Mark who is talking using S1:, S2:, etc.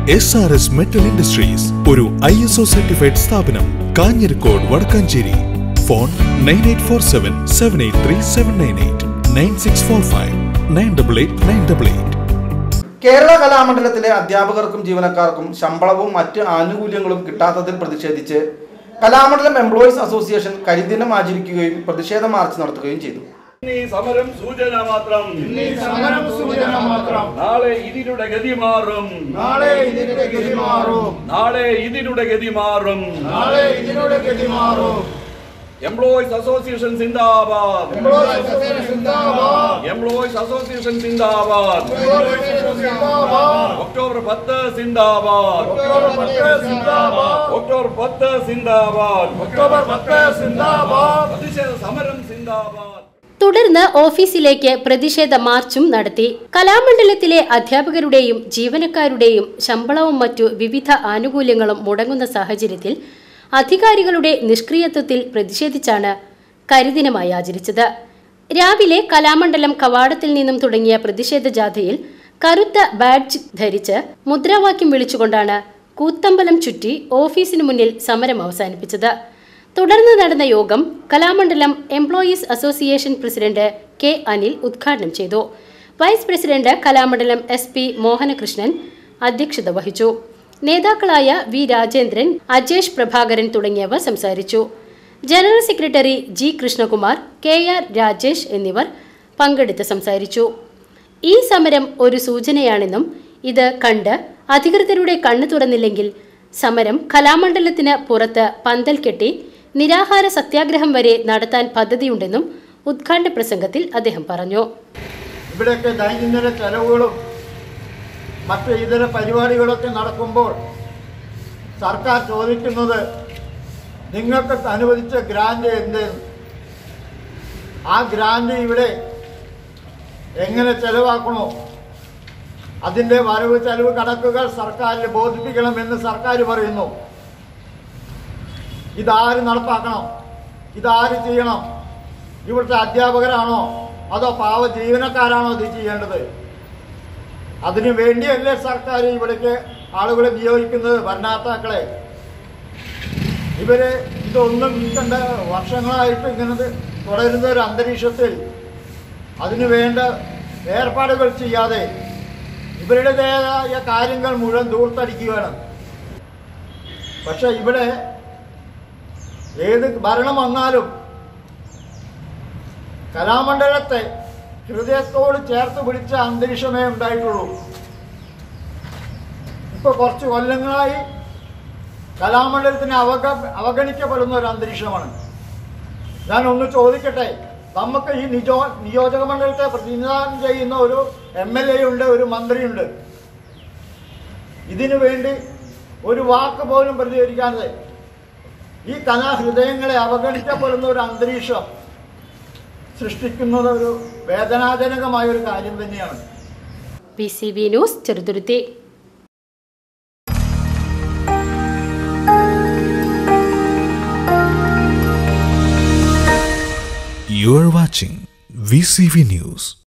S1: S R S metal industries ഒരു I S O certified സ്ഥാപനം Kanjirakode Vadakkanchery phone nine eight four seven seven eight three seven nine eight nine six four five nine double eight nine double eight
S2: Kerala കലാമണ്ഡലത്തിലെ അധ്യാപകർക്കും ജീവനക്കാർക്കും ശമ്പളവും മറ്റ് ആനുകൂല്യങ്ങളും കിട്ടാത്തതിൽ പ്രതിഷേധിച്ച് കലാമണ്ഡലം എംപ്ലോയീസ് അസോസിയേഷൻ കരിദിനം ആചരിക്കുകയും പ്രതിഷേധ മാർച്ച് നടത്തുകയും ചെയ്തു
S3: ഈ സമരം സൂചന മാത്രം
S4: സമരം സൂചന മാത്രം
S3: നാളെ ഇതിനുടെ ഗതി മാറും
S4: നാളെ ഇതിന്റെ ഗതി മാറും
S3: നാളെ ഇതിനുടെ ഗതി മാറും
S4: നാളെ ഇതിനോട് ഗതി മാറും
S3: എംപ്ലോയീസ് അസോസിയേഷൻ സിന്ദാബാദ്
S4: എംപ്ലോയീസ് അസോസിയേഷൻ സിന്ദാബാദ്
S3: എംപ്ലോയീസ് അസോസിയേഷൻ സിന്ദാബാദ്
S4: എംപ്ലോയീസ് അസോസിയേഷൻ സിന്ദാബാദ്
S3: ഒക്ടോബർ പത്ത് സിന്ദാബാദ്
S4: ഒക്ടോബർ പത്ത് സിന്ദാബാദ്
S3: ഒക്ടോബർ പത്ത് സിന്ദാബാദ്
S4: ഒക്ടോബർ പത്ത് സിന്ദാബാദ്
S3: പ്രതിഷേധ സമരം സിന്ദാബാദ്
S5: തുടർന്ന് ഓഫീസിലേക്ക് പ്രതിഷേധ മാർച്ചും നടത്തി കലാമണ്ഡലത്തിലെ അധ്യാപകരുടെയും ജീവനക്കാരുടെയും ശമ്പളവും മറ്റു വിവിധ ആനുകൂല്യങ്ങളും മുടങ്ങുന്ന സാഹചര്യത്തിൽ അധികാരികളുടെ നിഷ്ക്രിയത്വത്തിൽ പ്രതിഷേധിച്ചാണ് കരിദിനമായി ആചരിച്ചത് രാവിലെ കലാമണ്ഡലം കവാടത്തിൽ നിന്നും തുടങ്ങിയ പ്രതിഷേധ ജാഥയിൽ കറുത്ത ബാഡ്ജ് ധരിച്ച് മുദ്രാവാക്യം വിളിച്ചുകൊണ്ടാണ് കൂത്തമ്പലം ചുറ്റി ഓഫീസിനു മുന്നിൽ സമരം അവസാനിപ്പിച്ചത് തുടർന്ന് നടന്ന യോഗം Kalamandalam employees association president K Anil ഉദ്ഘാടനം ചെയ്തു vice president Kalamandalam S P Mohanakrishnan അധ്യക്ഷത വഹിച്ചു നേതാക്കളായ വി രാജേന്ദ്രൻ അജേഷ് പ്രഭാകരൻ തുടങ്ങിയവർ സംസാരിച്ചു general secretary G Krishnakumar K R Rajesh എന്നിവർ പങ്കെടുത്ത് സംസാരിച്ചു ഈ സമരം ഒരു സൂചനയാണെന്നും ഇത് കണ്ട് അധികൃതരുടെ കണ്ണു തുറന്നില്ലെങ്കിൽ സമരം കലാമണ്ഡലത്തിന് പുറത്ത് പന്തൽ കെട്ടി നിരാഹാര സത്യാഗ്രഹം വരെ നടത്താൻ പദ്ധതിയുണ്ടെന്നും ഉദ്ഘാടന പ്രസംഗത്തിൽ അദ്ദേഹം പറഞ്ഞു
S4: ഇവിടെയൊക്കെ ദൈനംദിന ചെലവുകളും മറ്റ് ഇതര പരിപാടികളൊക്കെ നടക്കുമ്പോൾ സർക്കാർ ചോദിക്കുന്നത് നിങ്ങൾക്ക് അനുവദിച്ച ഗ്രാൻഡ് എന്ത് ആ ഗ്രാൻഡ് ഇവിടെ എങ്ങനെ ചെലവാക്കണോ അതിൻ്റെ വരവ് ചെലവ് കണക്കുകൾ സർക്കാരിന് ബോധിപ്പിക്കണമെന്ന് സർക്കാർ പറയുന്നു ഇതാര് നടപ്പാക്കണം ഇതാര് ചെയ്യണം ഇവിടുത്തെ അധ്യാപകരാണോ അതോ പാവ ജീവനക്കാരാണോ ഇത് ചെയ്യേണ്ടത് അതിനു വേണ്ടിയല്ലേ സർക്കാർ ഇവിടേക്ക് ആളുകളെ നിയോഗിക്കുന്നത് ഭരണാത്താക്കളെ ഇവര് ഇതൊന്നും കണ്ട വർഷങ്ങളായിട്ട് ഇങ്ങനെ തുടരുന്ന ഒരു അന്തരീക്ഷത്തിൽ അതിനു വേണ്ട ഏർപ്പാടുകൾ ചെയ്യാതെ ഇവരുടേതായ കാര്യങ്ങൾ മുഴുവൻ ദൂർത്തടിക്കുകയാണ് പക്ഷെ ഇവിടെ ഏത് ഭരണം വന്നാലും കലാമണ്ഡലത്തെ ഹൃദയത്തോട് ചേർത്ത് പിടിച്ച അന്തരീക്ഷമേ ഉണ്ടായിട്ടുള്ളൂ ഇപ്പൊ കുറച്ച് കൊല്ലങ്ങളായി കലാമണ്ഡലത്തിന് അവഗ അവഗണിക്കപ്പെടുന്ന ഒരു അന്തരീക്ഷമാണ് ഞാൻ ഒന്ന് ചോദിക്കട്ടെ നമുക്ക് ഈ നിജോ നിയോജക മണ്ഡലത്തെ പ്രതിനിധാനം ചെയ്യുന്ന ഒരു എം എൽ എ ഉണ്ട് ഒരു മന്ത്രിയുണ്ട് ഇതിനു വേണ്ടി ഒരു വാക്ക് പോലും പ്രതികരിക്കാതെ ഈ കലാഹൃദയങ്ങളെ അവഗണിക്കപ്പെടുന്ന ഒരു അന്തരീക്ഷം സൃഷ്ടിക്കുന്നത് ഒരു വേദനാജനകമായ ഒരു കാര്യം തന്നെയാണ്
S5: P C B news Cheruthuruthy
S1: You are watching VCV News.